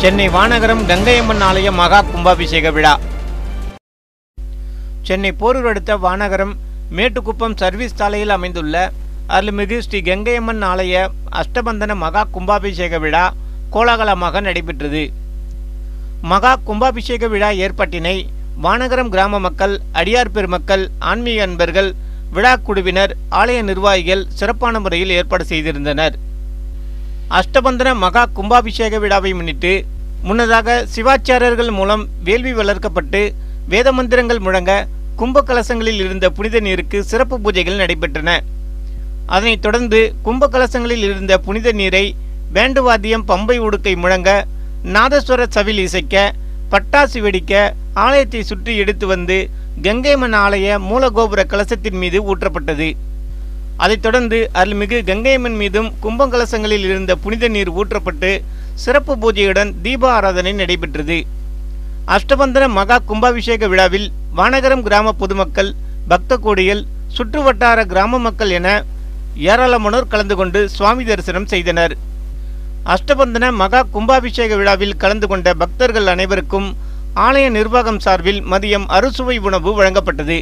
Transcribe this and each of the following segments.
சென்னை வானகரம் கங்கையம்மன் ஆலய மகா கும்பாபிஷேக விழா சென்னை போரூர் அடுத்த வானகரம் மேட்டுக்குப்பம் சர்வீஸ் சாலையில் அமைந்துள்ள அருள்மிகு ஸ்ரீ கங்கையம்மன் ஆலய அஷ்டபந்தன மகா கும்பாபிஷேக விழா கோலாகலமாக நடைபெற்றது மகா கும்பாபிஷேக விழா ஏற்பாட்டினை வானகரம் கிராம மக்கள் அடியார் பெருமக்கள் ஆன்மீக அன்பர்கள் விழா குழுவினர் ஆலய நிர்வாகிகள் சிறப்பான முறையில் ஏற்பாடு செய்திருந்தனர் அஷ்டபந்தன மகா கும்பாபிஷேக விழாவை முன்னிட்டு முன்னதாக சிவாச்சாரியர்கள் மூலம் வேள்வி வளர்க்கப்பட்டு வேத மந்திரங்கள் முழங்க கும்ப கலசங்களில் இருந்த புனித நீருக்கு சிறப்பு பூஜைகள் நடைபெற்றன அதனைத் தொடர்ந்து கும்ப கலசங்களில் இருந்த புனித நீரை பேண்டு வாத்தியம் பம்பை உடுக்கை முழங்க நாதஸ்வர சவில் இசைக்க பட்டாசு வெடிக்க ஆலயத்தை சுற்றி எடுத்து வந்து கங்கைமன் ஆலய மூலகோபுர கலசத்தின் மீது ஊற்றப்பட்டது அதைத் தொடர்ந்து அருள்மிகு கங்கையம்மன் மீதும் கும்பகலசங்களில் இருந்த புனித நீர் ஊற்றப்பட்டு சிறப்பு பூஜையுடன் தீப ஆராதனை நடைபெற்றது அஷ்டபந்தன மகா கும்பாபிஷேக விழாவில் வானகரம் கிராம பொதுமக்கள் பக்த கோடிகள் சுற்றுவட்டார கிராம மக்கள் என ஏராளமானோர் கலந்து கொண்டு சுவாமி தரிசனம் செய்தனர் அஷ்டபந்தன மகா கும்பாபிஷேக விழாவில் கலந்து கொண்ட பக்தர்கள் அனைவருக்கும் ஆலய நிர்வாகம் சார்பில் மதியம் அறுசுவை உணவு வழங்கப்பட்டது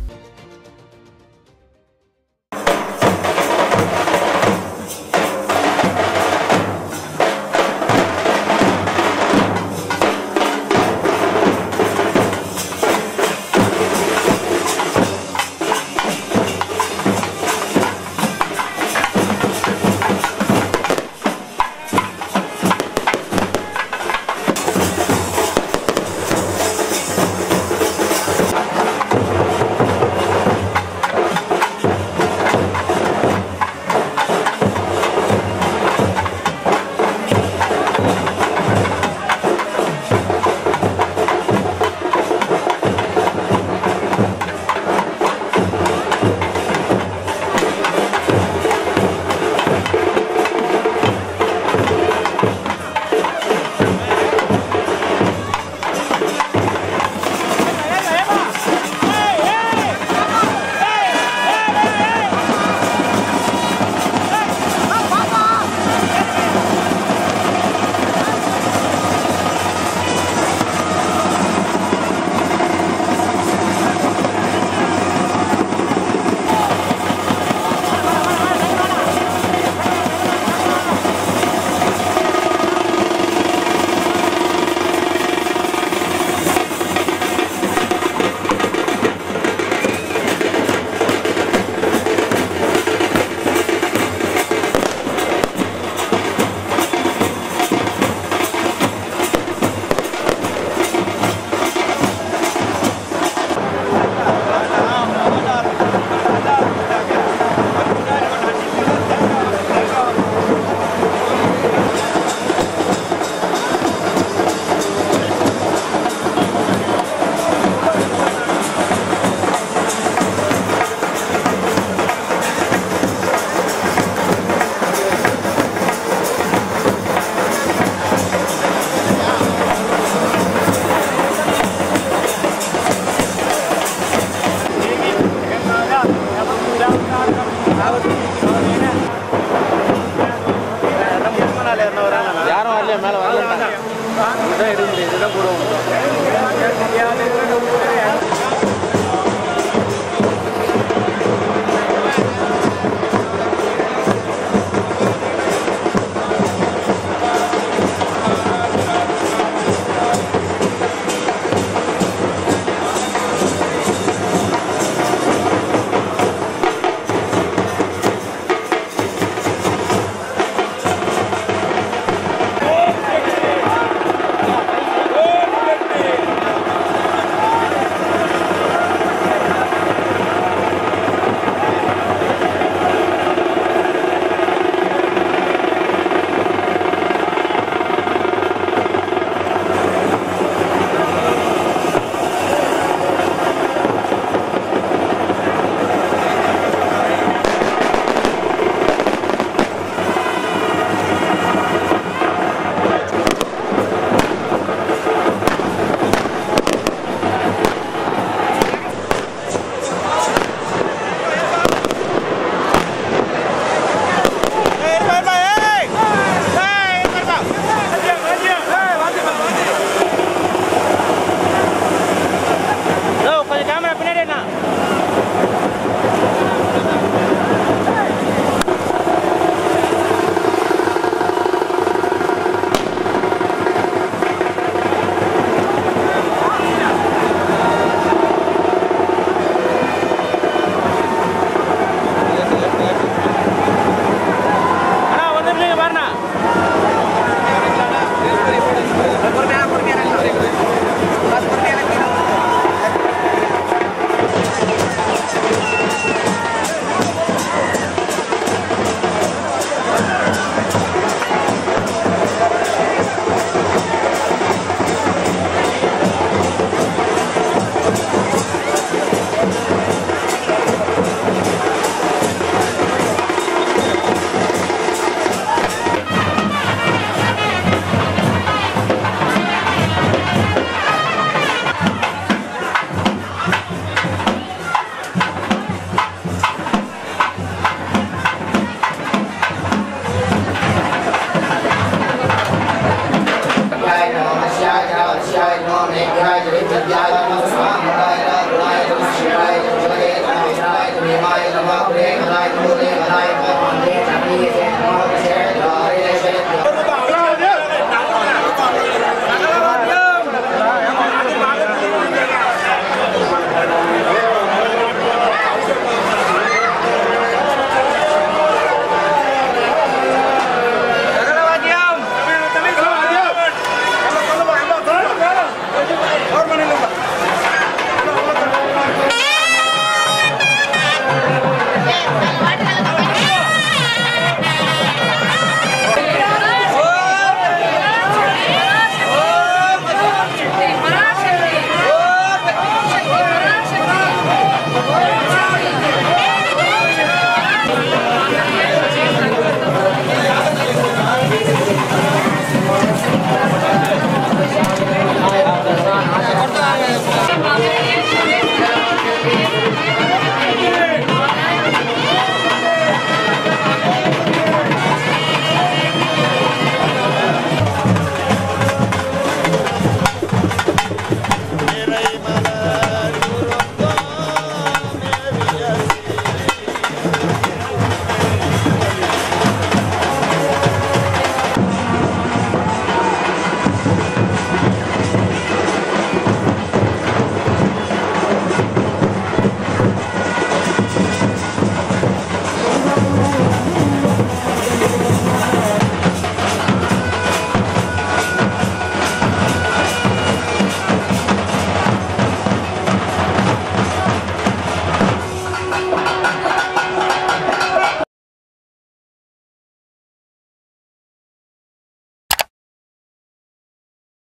யாரும் வரலையா மேலே வரல இதான் எடுக்க முடியாது இதான் போடுவோம்